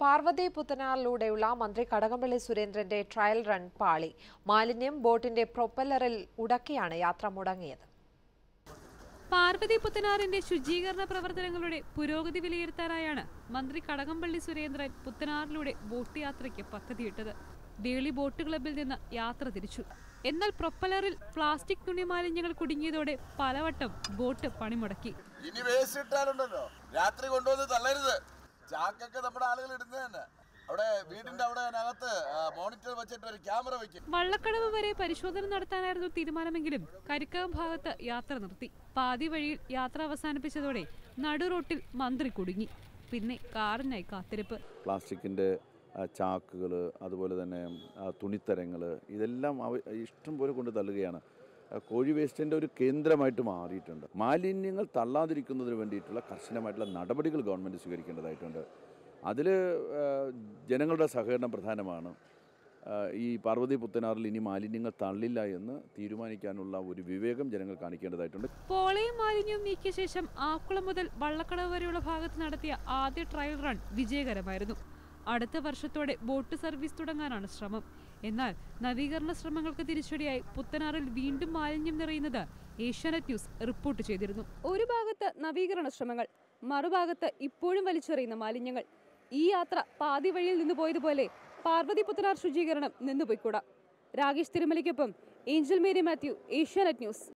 പാർവതി പുത്തനാറിലൂടെയുള്ള മന്ത്രി കടകംപള്ളി സുരേന്ദ്രന്റെ trial run പാളി മാലിന്യം ബോട്ടിന്റെ പ്രൊപ്പല്ലറിൽ ഉടക്കിയാണ് യാത്ര മുടങ്ങിയത് പാർവതി പുത്തനാറിന്റെ ശുചീകരണ പ്രവർത്തനങ്ങളുടെ പുരോഗതി വിലയിരുത്താനായാണ് മന്ത്രി കടകംപള്ളി സുരേന്ദ്രൻ പുത്തനാറിലൂടെ ബോട്ട് യാത്രയ്ക്ക് പദ്ധതിയിട്ടത് വേളി ബോട്ട് ക്ലബിൽ നിന്ന് യാത്ര തിരിച്ചു എന്നാൽ പ്രൊപ്പലറിൽ പ്ലാസ്റ്റിക് തുണി മാലിന്യങ്ങൾ കുടുങ്ങിയതോടെ പലവട്ടം ബോട്ട് പണിമുടക്കി ഇനി വേസ്റ്റ് ഇട്ടാലുണ്ടല്ലോ രാത്രി കൊണ്ടുവന്ന് തള്ളരുത് ചാക്കൊക്കെ നമ്മുടെ ആളുകൾ ഇടുന്നത് തന്നെ അവിടെ വീടിന്റെ അവിടെ അതിനകത്ത് മോണിറ്റർ വെച്ചിട്ട് ഒരു ക്യാമറ വെക്കും വള്ളക്കടവ് വരെ പരിശോധന നടത്താനായിരുന്നു തീരുമാനമെങ്കിലും കരിക്കകം ഭാഗത്ത് യാത്ര നിർത്തി പാതി വഴിയിൽ യാത്ര അവസാനിപ്പിച്ചതോടെ നടുറോട്ടിൽ മന്ത്രി കുടുങ്ങി പിന്നെ കാറിനായി കാത്തിരിപ്പ് പ്ലാസ്റ്റിക്കിൻ്റെ ചാക്കുകൾ അതുപോലെ തന്നെ ആ, തുണിത്തരങ്ങൾ ഇതെല്ലാം അവ ഇഷ്ടം പോലെ കൊണ്ട് തള്ളുകയാണ് ആ, കോഴി വേസ്റ്റിൻ്റെ ഒരു കേന്ദ്രമായിട്ട് മാറിയിട്ടുണ്ട് മാലിന്യങ്ങൾ തള്ളാതിരിക്കുന്നതിന് വേണ്ടിയിട്ടുള്ള കർശനമായിട്ടുള്ള നടപടികൾ ഗവൺമെൻറ് സ്വീകരിക്കേണ്ടതായിട്ടുണ്ട് അതിൽ ജനങ്ങളുടെ സഹകരണം പ്രധാനമാണ് ആ, ഈ പാർവതി പുത്തനാറിൽ ഇനി മാലിന്യങ്ങൾ തള്ളില്ല എന്ന് തീരുമാനിക്കാനുള്ള ഒരു വിവേകം ജനങ്ങൾ കാണിക്കേണ്ടതായിട്ടുണ്ട് പോളയും മാലിന്യവും നീക്കിയ ശേഷം ആക്കുളം മുതൽ വള്ളക്കടവ് വരെയുള്ള ഭാഗത്ത് നടത്തിയ ആദ്യ ട്രയൽ റൺ വിജയകരമായിരുന്നു അടുത്ത വർഷത്തോടെ ബോട്ട് സർവീസ് തുടങ്ങാനാണ് ശ്രമം എന്നാൽ നവീകരണ ശ്രമങ്ങൾക്ക് തിരിച്ചടിയായി പുത്തനാറിൽ വീണ്ടും മാലിന്യം നിറയുന്നത് ഏഷ്യാനെറ്റ് ന്യൂസ് റിപ്പോർട്ട് ചെയ്തിരുന്നു ഒരു ഭാഗത്ത് നവീകരണ ശ്രമങ്ങൾ മറുഭാഗത്ത് ഇപ്പോഴും വലിച്ചെറിയുന്ന മാലിന്യങ്ങൾ ഈ യാത്ര പാതി വഴിയിൽ നിന്ന് പോയതുപോലെ പാർവതി പുത്തനാർ ശുചീകരണം നിന്നുപോയിക്കൂടാ രാകേഷ് തിരുമലയ്ക്കൊപ്പം Angel Mary Mathew Asianet news